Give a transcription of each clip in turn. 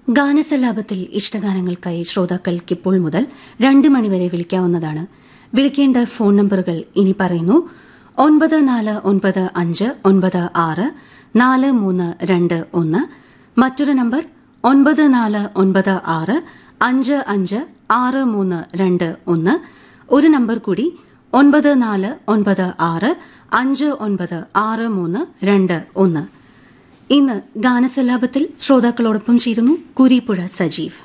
ഗാനസല്ലാപത്തിൽ ഇഷ്ടഗാനങ്ങൾക്കായി ശ്രോതാക്കൾക്കിപ്പോൾ മുതൽ രണ്ട് മണിവരെ വിളിക്കാവുന്നതാണ് വിളിക്കേണ്ട ഫോൺ നമ്പറുകൾ ഇനി പറയുന്നു ഒൻപത് നാല് ഒൻപത് അഞ്ച് ഒൻപത് ആറ് നാല് മൂന്ന് രണ്ട് ഒന്ന് മറ്റൊരു നമ്പർ ഒൻപത് നാല് ഒൻപത് ആറ് അഞ്ച് അഞ്ച് ആറ് മൂന്ന് രണ്ട് ഒന്ന് ഒരു നമ്പർ കൂടി ഒൻപത് നാല് ഒൻപത് ആറ് അഞ്ച് ഒൻപത് ആറ് മൂന്ന് രണ്ട് ഒന്ന് ഇന്ന് ഗാനസല്ലാപത്തിൽ ശ്രോതാക്കളോടൊപ്പം ചേരുന്നു കുരിപ്പുഴ സജീവ്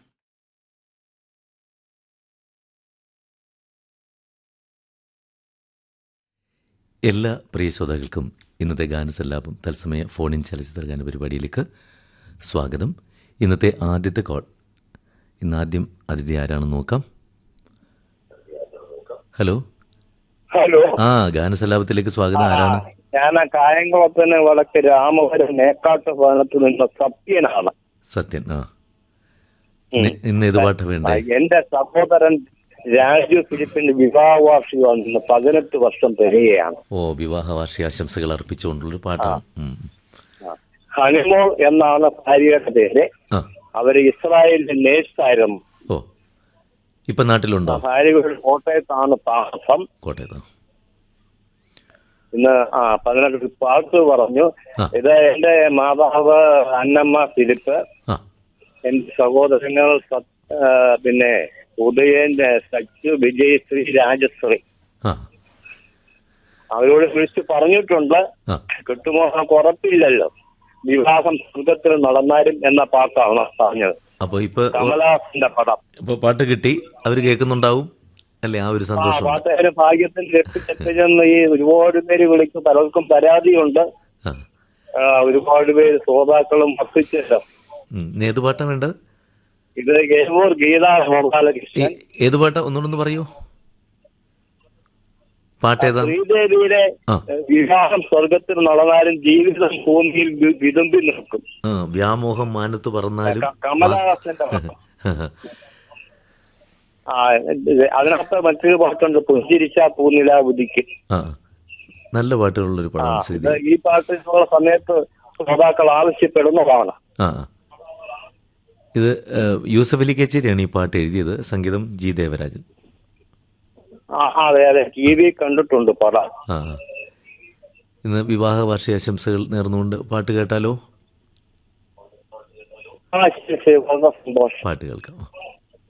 എല്ലാ പ്രിയ ശ്രോതാക്കൾക്കും ഇന്നത്തെ ഗാനസല്ലാപം തത്സമയ ഫോണിൻ ചലച്ചിത്ര ഗാന പരിപാടിയിലേക്ക് സ്വാഗതം ഇന്നത്തെ ആദ്യത്തെ കോൾ ഇന്ന് ആദ്യം അതിഥി ആരാണെന്ന് നോക്കാം ഹലോ ഹലോ ആ ഗാനസല്ലാപത്തിലേക്ക് സ്വാഗതം ആരാണ് ഞാൻ ആ കായംകുളത്തിന് വടക്ക് രാമപുരം മേക്കാട്ട് ഭവനത്തിൽ നിന്ന് സത്യനാണ് സത്യൻ ആ ഇന്ന് ഇന്ന് ഏത് പാട്ടാ ആ, വേണ്ടേ എന്റെ സഹോദരൻ രാജു ഫിലിപ്പിന്റെ വിവാഹ വാർഷികം ഇന്ന് പതിനെട്ട് വർഷം തികയാണ് ഓ വിവാഹ വാർഷികാശംസകൾ അർപ്പിച്ചുകൊണ്ടുള്ളൊരു പാട്ടാണ് ഉം. ഹണിമോൾ എന്നാണ് ഭാര്യയുടെ പേര് ആ അവര് ഇസ്രായേലിന്റെ നേഴ്സായിരുന്നു ഓ ഇപ്പൊ നാട്ടിലുണ്ടോ ഭാര്യയുടെ കോട്ടയത്താണ് താമസം കോട്ടയത്ത് ഇന്ന് ആ പതിനെട്ട് പാട്ട് പറഞ്ഞു ആ. ഇത് എന്റെ മാതാവ് അന്നമ്മ ഫിലിപ്പ് ആ എന്റെ സഹോദരങ്ങൾ സത്- ആ, പിന്നെ ഉദയൻ സച്ചു വിജയശ്രീ രാജശ്രീ ആ അവരോട് വിളിച്ച് പറഞ്ഞിട്ടുണ്ട് ആ കിട്ടുമോ നമുക്ക് ഉറപ്പില്ലല്ലോ വിവാഹം സ്വർഗത്തിൽ നടന്നാലും എന്ന പാട്ടാണ് പറഞ്ഞത് അപ്പോൾ ഇപ്പൊ കമലഹാസന്റെ പടം ഇപ്പൊ പാട്ട് കിട്ടി അവർ കേൾക്കുന്നുണ്ടാവും അല്ലേ ആ ഒരു ആ സന്തോഷം പാട്ടുകാര് ഭാഗ്യത്തിൽ എത്തിച്ചെന്ന് ഈ ഒരുപാട് പേര് വിളിക്കും പലർക്കും പരാതിയുണ്ട് ആ ആ, ഒരുപാട് പേര് ശ്രോതാക്കളും വർദ്ധിച്ചല്ലോ ഉം. ഇനി ഏത് പാട്ടാ വേണ്ടത് ഇത് ഗേവൂർ ഗീത ഗോപാലകൃഷ്ണൻ ഏ- ഏത് പാട്ടാ ഒന്നുകൂടെ പറയൂ പാട്ട് ഏതാ ശ്രീദേവിയുടെ ആ. ഏഹ്, വിവാഹം സ്വർഗത്തിൽ നടന്നാലും ജീവിതം ഭൂമിയിൽ വി- വിതുമ്പി നിൽക്കും ആ വ്യാമോഹം മാനത്ത് പറന്നാലും ക- കമലഹാസന്റെ പടം. ആ ഇത് അതിനകത്ത് മറ്റൊരു പാട്ടുണ്ട് പുഞ്ചിരിച്ച പൂനില ഉദിക്കും ആ നല്ല പാട്ടുകളുള്ളൊരു ആ പടമാണ് ഇത് ശ്രീദേവി ഈ പാട്ടിനുള്ള സമയത്ത് ശ്രോതാക്കൾ ആവശ്യപ്പെടുന്നതാണ് ആ ആ. ഇത് ഏ, യൂസഫ് അലി കച്ചേരിയാണ് ഈ പാട്ട് എഴുതിയത് സംഗീതം ജി ദേവരാജൻ ആ അതെ അതെ ടി വി കണ്ടിട്ടുണ്ട് പടം ആ ആ. ഇന്ന് വിവാഹ വാർഷികാശംസകൾ നേർന്നുകൊണ്ട് പാട്ട് കേട്ടാലോ ആ ശരി ശരി വളരെ സന്തോഷം പാട്ട് കേൾക്കാം